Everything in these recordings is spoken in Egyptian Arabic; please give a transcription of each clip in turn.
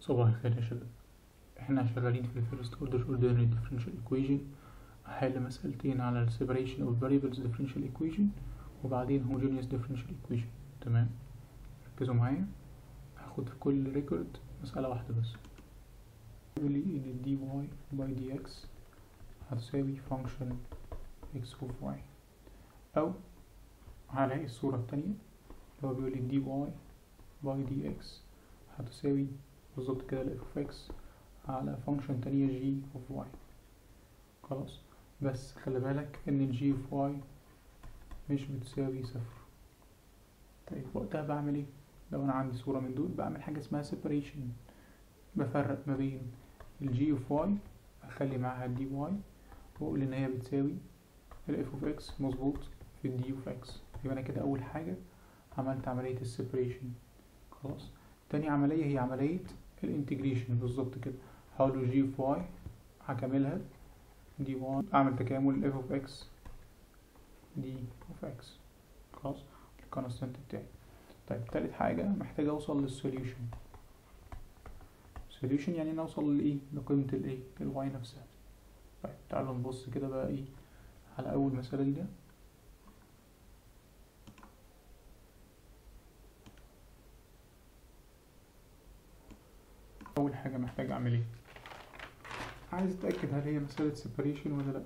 صباح الخير يا شباب احنا شغالين في الفيرست اوردر اوردينري ديفرنشال ايكويشن هحل مسألتين على ال separation of variables differential equation وبعدين homogeneous differential equation تمام ركزوا معايا هاخد في كل ريكورد مسألة واحدة بس يقول لي ان dy by dx هتساوي function x of y او هلاقي الصورة التانية اللي هو بيقول لي dy by dx هتساوي بالظبط كده ال f of x على فانكشن تانية g of y خلاص بس خلي بالك ان ال g of y مش بتساوي صفر طيب وقتها بعمل ايه لو انا عندي صورة من دول بعمل حاجة اسمها separation بفرق ما بين ال g of y اخلي معاها ال dy واقول ان هي بتساوي ال f of x مظبوط في ال d of x يبقى انا كده اول حاجة عملت عملية السيبريشن خلاص تاني عملية هي عملية الانتجريشن بالظبط كده هقول له جي اوف واي هكملها دي واي اعمل تكامل اف اوف اكس دي اوف اكس خلاص الكونستانت بتاعي طيب تالت حاجة محتاج اوصل للسوليوشن سوليوشن يعني انا اوصل لايه لقيمة الايه الواي نفسها طيب تعالوا نبص كده بقى ايه على اول مسألة دي اول حاجه محتاج اعمل ايه عايز اتاكد هل هي مساله سيبريشن ولا لا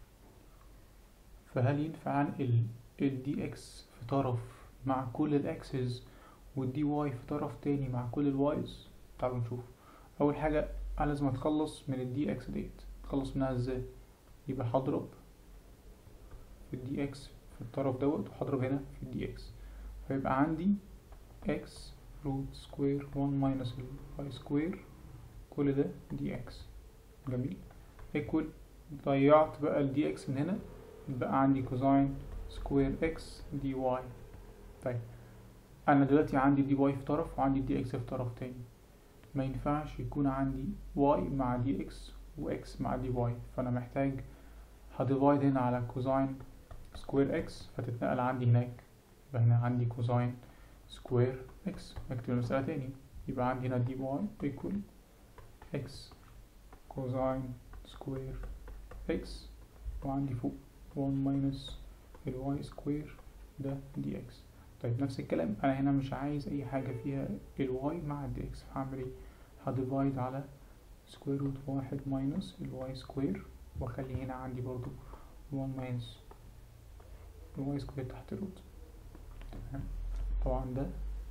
فهل ينفع انقل ال دي اكس في طرف مع كل الاكسس والدي واي في طرف تاني مع كل الوايز تعالوا نشوف اول حاجه انا لازم اتخلص من الدي اكس ديت اتخلص منها ازاي يبقى هضرب في الدي اكس في الطرف دوت وهضرب هنا في الدي اكس فيبقى عندي اكس روت سكوير 1 ماينس الواي سكوير كل ده دي اكس جميل ايكوال ضيعت بقى الدي اكس من هنا بقى عندي كوزاين سكوير اكس دي واي طيب انا دلوقتي عندي دي واي في طرف وعندي دي اكس في طرف تاني ما ينفعش يكون عندي واي مع دي اكس واكس مع دي واي فانا محتاج هديفايد هنا على كوزاين سكوير اكس فتتنقل عندي هناك يبقى هنا عندي كوزاين سكوير اكس نكتب المسألة تاني يبقى عندي هنا دي واي equal اكس كوزاين سكوير اكس وعندي فوق 1 ماينس الواي سكوير ده دي اكس طيب نفس الكلام انا هنا مش عايز اي حاجة فيها الواي مع الدي اكس فهعمل ايه هديفايد على سكوير روت واحد ماينس الواي سكوير واخلي هنا عندي برضو 1 ماينس الواي سكوير تحت روت تمام طبعا ده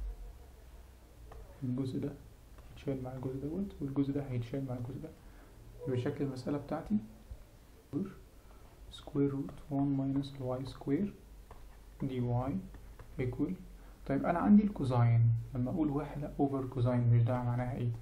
الجزء ده هيتشال مع الجزء دوت والجزء ده هيتشال مع الجزء ده يبقى شكل المسألة بتاعتي سكوير روت 1 ماينس الواي سكوير دي واي ايكوال طيب انا عندي الكوزاين لما اقول واحدة اوفر كوزاين مش ده معناها ايه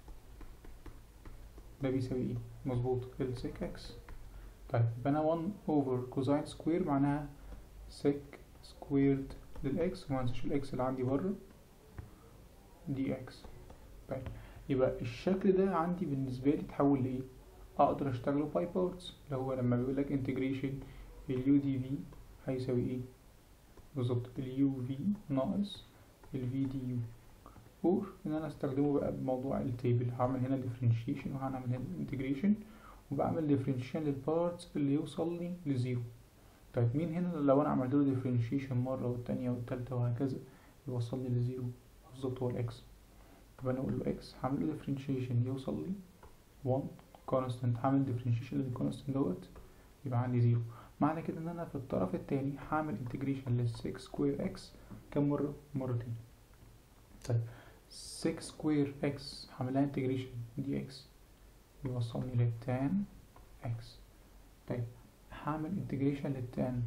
ده بيساوي ايه مظبوط السيك اكس طيب يبقى انا 1 اوفر كوزاين سكوير معناها سيك سكويرد للاكس وما انساش الاكس اللي عندي بره دي اكس طيب يبقى الشكل ده عندي بالنسبه لي اتحول لايه اقدر اشتغله باي بارتس اللي هو لما بيقول لك انتجريشن اليو دي في هيساوي ايه بالظبط اليو في ناقص الفي دي يو اور ان انا استخدمه بقى بموضوع التيبل هعمل هنا ديفرنشيشن وهعمل هنا انتجريشن وبعمل ديفرنشيشن للبارتس اللي يوصل لي لزيرو طيب مين هنا لو انا عملت له ديفرنشيشن مره والتانية والتالتة وهكذا يوصل لي لزيرو بالظبط هو الاكس يبقى انا اقول له اكس هعمل له ديفرنشيشن يوصل لي 1 كونستنت هعمل ديفرنشيشن للكونستنت دوت يبقى عندي زيرو معنى كده ان انا في الطرف التاني هعمل انتجريشن لل 6 سكوير اكس كم مره مرتين طيب 6 سكوير اكس هعملها انتجريشن دي اكس يوصلني للتان اكس طيب هعمل انتجريشن للتان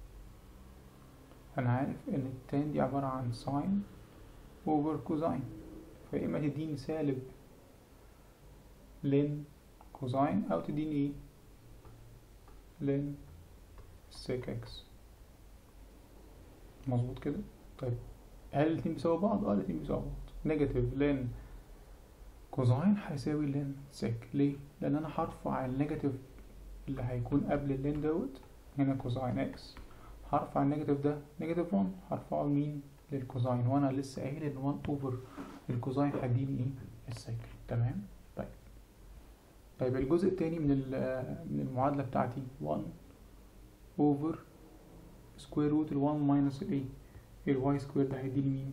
انا عارف ان التان دي عبارة عن ساين اوفر كوزاين فيا اما تديني سالب لين كوزاين او تديني ايه لين سيك اكس مظبوط كده طيب هل الاتنين بيساوي بعض اه الاتنين بيساوي بعض نيجاتيف لين كوزاين هيساوي لين سيك ليه لان انا هرفع النيجاتيف اللي هيكون قبل اللين دوت هنا كوزاين اكس هرفع النيجاتيف ده نيجاتيف 1 هرفعه لمين للكوزاين وانا لسه قايل ان 1 اوفر الكوزاين هيديني ايه السايكل تمام طيب طيب الجزء التاني من ال- من المعادلة بتاعتي 1 over سكوير روت ال 1 ماينس ال ايه الواي سكوير ده هيديني مين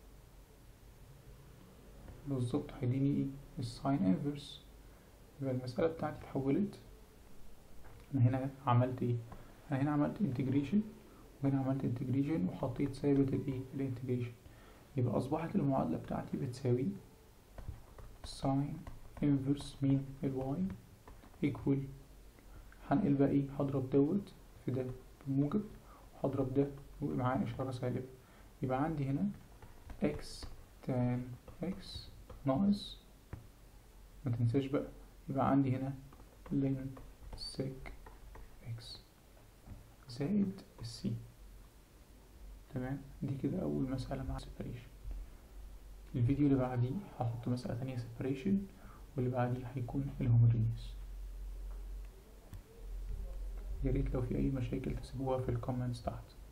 بالظبط هيديني ايه الساين انفرس يبقى المسألة بتاعتي اتحولت انا هنا عملت ايه انا هنا عملت انتجريشن وهنا عملت انتجريشن وحطيت ثابت الايه الانتجريشن يبقى اصبحت المعادلة بتاعتي بتساوي ساين انفرس مين الواي ايكوال هنقل بقى ايه هضرب دوت في ده بالموجب وهضرب ده ومعاه اشارة سالبة يبقى عندي هنا x tan x ناقص ما تنساش بقى يبقى عندي هنا لن sec x زائد السي تمام دي كده أول مسألة مع separation الفيديو اللي بعديه هحط مسألة تانية separation واللي بعديه هيكون الهوموجينيوس يا ريت لو في أي مشاكل تسيبوها في الكومنتس تحت